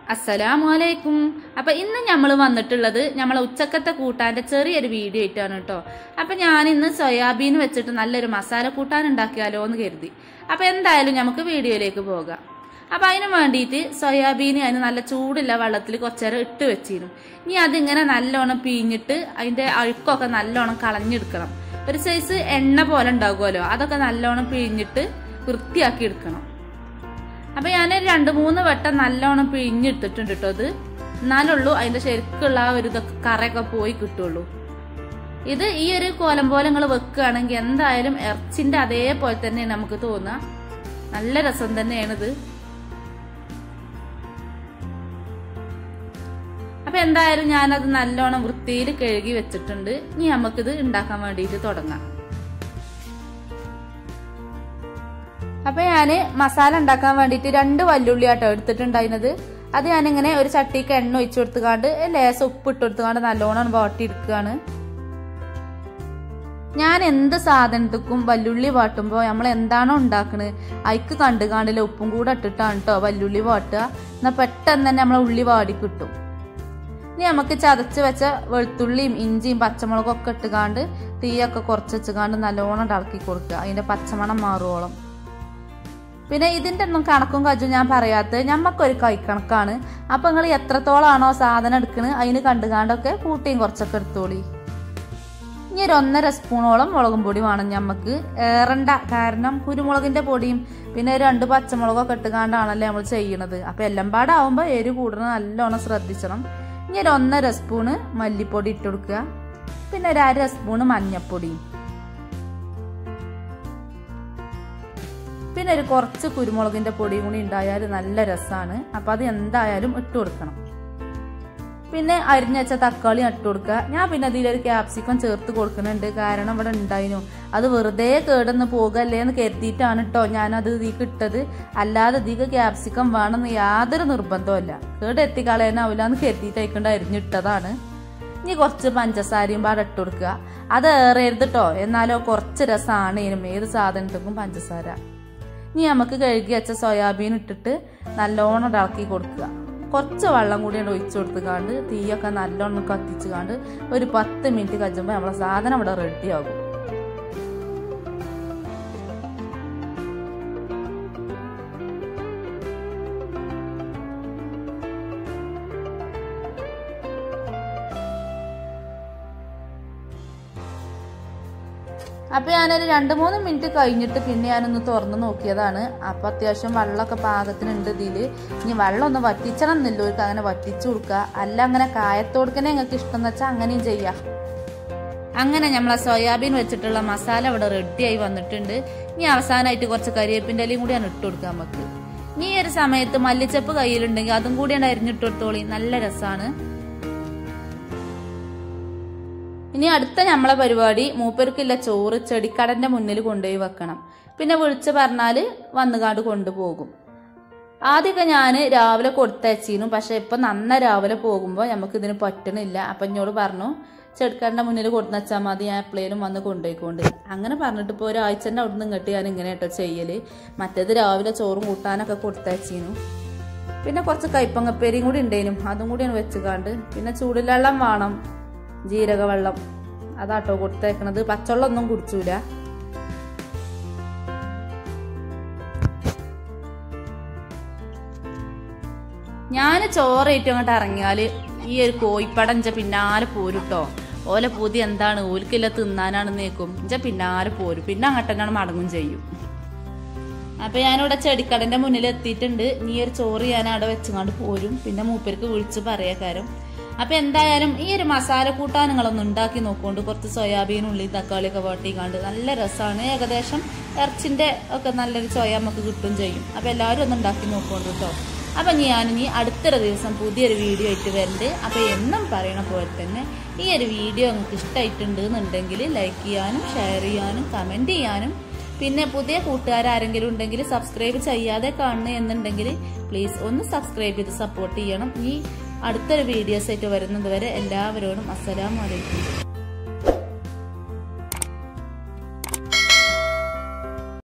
അസ്സലാമു അലൈക്കും അപ്പൊ ഇന്ന് നമ്മൾ വന്നിട്ടുള്ളത് നമ്മളെ ഉച്ചക്കത്തെ കൂട്ടാന്റെ ചെറിയൊരു വീഡിയോ ആയിട്ടാണ് കേട്ടോ അപ്പൊ ഞാൻ ഇന്ന് സോയാബീൻ വെച്ചിട്ട് നല്ലൊരു മസാല കൂട്ടാൻ ഉണ്ടാക്കിയാലോ എന്ന് കരുതി അപ്പൊ എന്തായാലും നമുക്ക് വീഡിയോയിലേക്ക് പോകാം അപ്പൊ അതിന് വേണ്ടിയിട്ട് സോയാബീൻ അതിന് നല്ല ചൂടുള്ള വെള്ളത്തിൽ കുറച്ചേരം ഇട്ട് വെച്ചിരുന്നു ഇനി അതിങ്ങനെ നല്ലോണം പിഴിഞ്ഞിട്ട് അതിന്റെ അഴുക്കൊക്കെ നല്ലോണം കളഞ്ഞെടുക്കണം ഒരു സൈസ് എണ്ണ പോലെ ഉണ്ടാകുമല്ലോ അതൊക്കെ നല്ലോണം പിഴിഞ്ഞിട്ട് വൃത്തിയാക്കി എടുക്കണം അപ്പൊ ഞാൻ രണ്ട് മൂന്ന് വട്ടം നല്ലോണം പിഴിഞ്ഞെടുത്തിട്ടുണ്ട് കേട്ടോ അത് എന്നാലുള്ളൂ അതിന്റെ ശരിക്കുള്ള ആ ഒരു ഇതൊക്കെ കറയൊക്കെ പോയി കിട്ടുള്ളൂ ഇത് ഈ ഒരു കോലം പോലെ നിങ്ങൾ വെക്കുകയാണെങ്കിൽ എന്തായാലും ഇറച്ചിന്റെ അതേപോലെ തന്നെ നമുക്ക് തോന്നുക നല്ല രസം തന്നെയാണിത് അപ്പൊ എന്തായാലും ഞാനത് നല്ലോണം വൃത്തിയിൽ കഴുകി വെച്ചിട്ടുണ്ട് ഇനി നമുക്കിത് ഉണ്ടാക്കാൻ വേണ്ടിയിട്ട് തുടങ്ങാം അപ്പൊ ഞാന് മസാല ഉണ്ടാക്കാൻ വേണ്ടിയിട്ട് രണ്ട് വല്ലുള്ളി ആട്ടോ എടുത്തിട്ടുണ്ടായിരുന്നത് അത് ഞാനിങ്ങനെ ഒരു ചട്ടിക്ക് എണ്ണ ഒഴിച്ചു കൊടുത്തുകാണ്ട് ലേശം ഉപ്പ് ഇട്ട് കൊടുത്തുകാണ്ട് നല്ലോണം വാട്ടി എടുക്കുകയാണ് ഞാൻ എന്ത് സാധനത്തിക്കും വല്ലുള്ളി വാട്ടുമ്പോൾ നമ്മൾ എന്താണോ ഉണ്ടാക്കണത് അതിക്ക് കണ്ടു കാണ്ടില്ല ഉപ്പും കൂടെ ഇട്ടിട്ടാണ് കേട്ടോ വല്ലുള്ളി വാട്ടുക എന്നാൽ പെട്ടെന്ന് തന്നെ നമ്മളെ ഉള്ളി വാടി കിട്ടും ഇനി നമുക്ക് ചതച്ച് വെച്ച വെളുത്തുള്ളിയും ഇഞ്ചിയും പച്ചമുളകും ഒക്കെ ഇട്ടുകാണ്ട് തീയൊക്കെ കുറച്ച് വെച്ചുകാണ്ട് നല്ലോണം ഇളക്കി കൊടുക്കുക അതിന്റെ പച്ചമണം മാറുവോളം പിന്നെ ഇതിന്റെ ഒന്നും കണക്കും കജും ഞാൻ പറയാത്തത് ഞമ്മക്കൊരു കൈക്കണക്കാണ് അപ്പൊ നിങ്ങൾ എത്രത്തോളാണോ സാധനം എടുക്കണത് അതിന് കണ്ടുകാണ്ടൊക്കെ കൂട്ടിയും കുറച്ചൊക്കെ എടുത്തോളി ഇനി ഒരു ഒന്നര സ്പൂണോളം മുളകും പൊടി വേണം ഞമ്മക്ക് ഏറണ്ട കാരണം കുരുമുളകിന്റെ പൊടിയും പിന്നെ ഒരു രണ്ട് പച്ചമുളകൊക്കെ ഇട്ടുകാണ്ടാണല്ലേ നമ്മൾ ചെയ്യണത് അപ്പൊ എല്ലാം പാടാവുമ്പോൾ എരി കൂടുന്നത് നല്ലോണം ശ്രദ്ധിക്കണം ഇനി ഒരു ഒന്നര സ്പൂണ് മല്ലിപ്പൊടി ഇട്ട് കൊടുക്കുക പിന്നെ ഒരു അര സ്പൂണ് മഞ്ഞപ്പൊടിയും പിന്നെ ഒരു കുറച്ച് കുരുമുളകിന്റെ പൊടിയും കൂടി ഉണ്ടായാൽ നല്ല രസമാണ് അപ്പൊ അത് എന്തായാലും ഇട്ട് കൊടുക്കണം പിന്നെ അരിഞ്ഞ വെച്ച തക്കാളി ഇട്ട് കൊടുക്കുക ഞാൻ പിന്നെ അതിലൊരു ക്യാപ്സിക്കം ചേർത്ത് കൊടുക്കുന്നുണ്ട് കാരണം ഇവിടെ ഉണ്ടായിരുന്നു അത് വെറുതെ കേടന്ന് പോകല്ലേ എന്ന് കരുതിയിട്ടാണ് കേട്ടോ ഞാനത് ഇതിക്ക് ഇട്ടത് അല്ലാതെ ഇതിക്ക് ക്യാപ്സിക്കം വേണമെന്ന് യാതൊരു നിർബന്ധമല്ല കേട് എത്തിക്കളയാനാവില്ല എന്ന് കരുതിയിട്ട് അയക്കൊണ്ട് അരിഞ്ഞിട്ടതാണ് ഇനി കുറച്ച് പഞ്ചസാരയും പാടെ ഇട്ട് കൊടുക്കുക അത് ഏറരുത് കേട്ടോ എന്നാലോ കുറച്ച് രസമാണ് ഇതിനും ഏത് സാധനത്തിനും പഞ്ചസാര ഇനി നമുക്ക് കഴുകി വെച്ച സോയാബീൻ ഇട്ടിട്ട് നല്ലോണം ഇളക്കി കൊടുക്കുക കുറച്ച് വെള്ളം കൂടി ഒഴിച്ചു കൊടുത്തുകാണ്ട് തീയൊക്കെ നല്ലോണം കത്തിച്ച് കാണ്ട് ഒരു പത്ത് മിനിറ്റ് കഴിയുമ്പോൾ നമ്മളെ സാധനം ഇവിടെ റെഡി ആകും അപ്പൊ ഞാനൊരു രണ്ട് മൂന്ന് മിനിറ്റ് കഴിഞ്ഞിട്ട് പിന്നെ ഞാനൊന്ന് തുറന്ന് നോക്കിയതാണ് അപ്പൊ അത്യാവശ്യം വെള്ളമൊക്കെ പാകത്തിനുണ്ട് ഇതില് ഇനി വെള്ളം ഒന്ന് വറ്റിച്ചണം എന്നില്ലവർക്ക് അങ്ങനെ വറ്റിച്ചു കൊടുക്കുക അല്ല അങ്ങനെ കായത്തോടുക്കനെ നിങ്ങൾക്ക് ഇഷ്ടം എന്ന് വെച്ചാൽ അങ്ങനെയും ചെയ്യാം അങ്ങനെ നമ്മളെ സോയാബീൻ വെച്ചിട്ടുള്ള മസാല ഇവിടെ റെഡിയായി വന്നിട്ടുണ്ട് ഇനി അവസാനമായിട്ട് കുറച്ച് കരിവേപ്പിൻ്റെ ഇലയും കൂടിയാണ് ഇട്ട് കൊടുക്കുക നമുക്ക് ഇനി ഈ ഒരു സമയത്ത് മല്ലിച്ചപ്പ് കയ്യിലുണ്ടെങ്കിൽ അതും കൂടിയാണ് അരിഞ്ഞിട്ട് കൊടുത്തോളി നല്ല രസമാണ് ഇനി അടുത്ത നമ്മളെ പരിപാടി മൂപ്പർക്കില്ല ചോറ് ചെടിക്കടന്റെ മുന്നിൽ കൊണ്ടുപോയി വെക്കണം പിന്നെ വിളിച്ച് പറഞ്ഞാല് വന്നുകാണ്ട് കൊണ്ടുപോകും ആദ്യമൊക്കെ ഞാൻ രാവിലെ കൊടുത്തയച്ചിരുന്നു പക്ഷെ ഇപ്പൊ നന്ന രാവിലെ പോകുമ്പോൾ നമുക്ക് ഇതിന് പറ്റണില്ല അപ്പൊ എന്നോട് പറഞ്ഞു ചെടിക്കടന്റെ മുന്നിൽ കൊടുത്തു വെച്ചാൽ മതി ഞാൻ എപ്പോഴേലും വന്ന് കൊണ്ടുപോയിക്കൊണ്ട് അങ്ങനെ പറഞ്ഞിട്ട് ഇപ്പോൾ ഒരാഴ്ചൻ്റെ അവിടെ നിന്ന് ഇങ്ങോട്ട് ഞാൻ ഇങ്ങനെ കേട്ടോ ചെയ്യല് മറ്റേത് രാവിലെ ചോറും കൂട്ടാനൊക്കെ കൊടുത്തയച്ചിരുന്നു പിന്നെ കുറച്ച് കൈപ്പങ്ങപ്പേരിയും കൂടി ഉണ്ടേനും അതും കൂടിയാണ് വെച്ചുകാണ്ട് പിന്നെ ചൂടുവെള്ളം വേണം ജീരക വെള്ളം അതാട്ടോ കൊടുത്തേക്കണത് പച്ചവെള്ളം ഒന്നും കുടിച്ചൂല ഞാൻ ചോറേറ്റും അങ്ങോട്ട് ഇറങ്ങിയാല് ഈ ഒരു കോഴിപ്പടം ഇഞ്ച പിന്നാലെ പോരുട്ടോ ഓലെ പൂതി എന്താണ് ഓൽക്കില്ല തിന്നാനാണ് നീക്കും ഇഞ്ച പിന്നാലെ പോരും പിന്നെ അങ്ങോട്ട് തന്നെയാണ് മടങ്ങും ചെയ്യും അപ്പൊ ഞാനിവിടെ ചെടിക്കടന്റെ മുന്നിൽ എത്തിയിട്ടുണ്ട് നീ ഒരു ചോറ് ഞാൻ അവിടെ വെച്ചുകൊണ്ട് പോരും പിന്നെ മൂപ്പർക്ക് വിളിച്ച് പറയാ കാര്യം അപ്പൊ എന്തായാലും ഈ ഒരു മസാല കൂട്ടാൻ നിങ്ങളൊന്ന് ഉണ്ടാക്കി നോക്കുകൊണ്ട് കുറച്ച് സോയാബീൻ ഉള്ളി തക്കാളിയൊക്കെ വാട്ടിക്കാണ്ട് നല്ല രസമാണ് ഏകദേശം ഇറച്ചിന്റെ ഒക്കെ നല്ലൊരു ചോയ നമുക്ക് കിട്ടും ചെയ്യും അപ്പൊ എല്ലാവരും ഒന്ന് ഉണ്ടാക്കി നോക്കുകൊണ്ട് കേട്ടോ അപ്പൊ ഞാൻ ഇനി അടുത്തൊരു ദിവസം പുതിയൊരു വീഡിയോ ആയിട്ട് വരുന്നുണ്ട് അപ്പൊ എന്നും പറയണ പോലെ തന്നെ ഈ ഒരു വീഡിയോ നിങ്ങൾക്ക് ഇഷ്ടമായിട്ടുണ്ട് എന്നുണ്ടെങ്കിൽ ലൈക്ക് ചെയ്യാനും ഷെയർ ചെയ്യാനും കമന്റ് ചെയ്യാനും പിന്നെ പുതിയ കൂട്ടുകാരെങ്കിലും ഉണ്ടെങ്കിൽ സബ്സ്ക്രൈബ് ചെയ്യാതെ കാണുന്നു എന്നുണ്ടെങ്കിൽ പ്ലീസ് ഒന്ന് സബ്സ്ക്രൈബ് ചെയ്ത് സപ്പോർട്ട് ചെയ്യണം ഈ അടുത്തൊരു വീഡിയോസ് ആയിട്ട് വരുന്നത് വരെ എല്ലാവരോടും അസ്സലാമലൈക്കും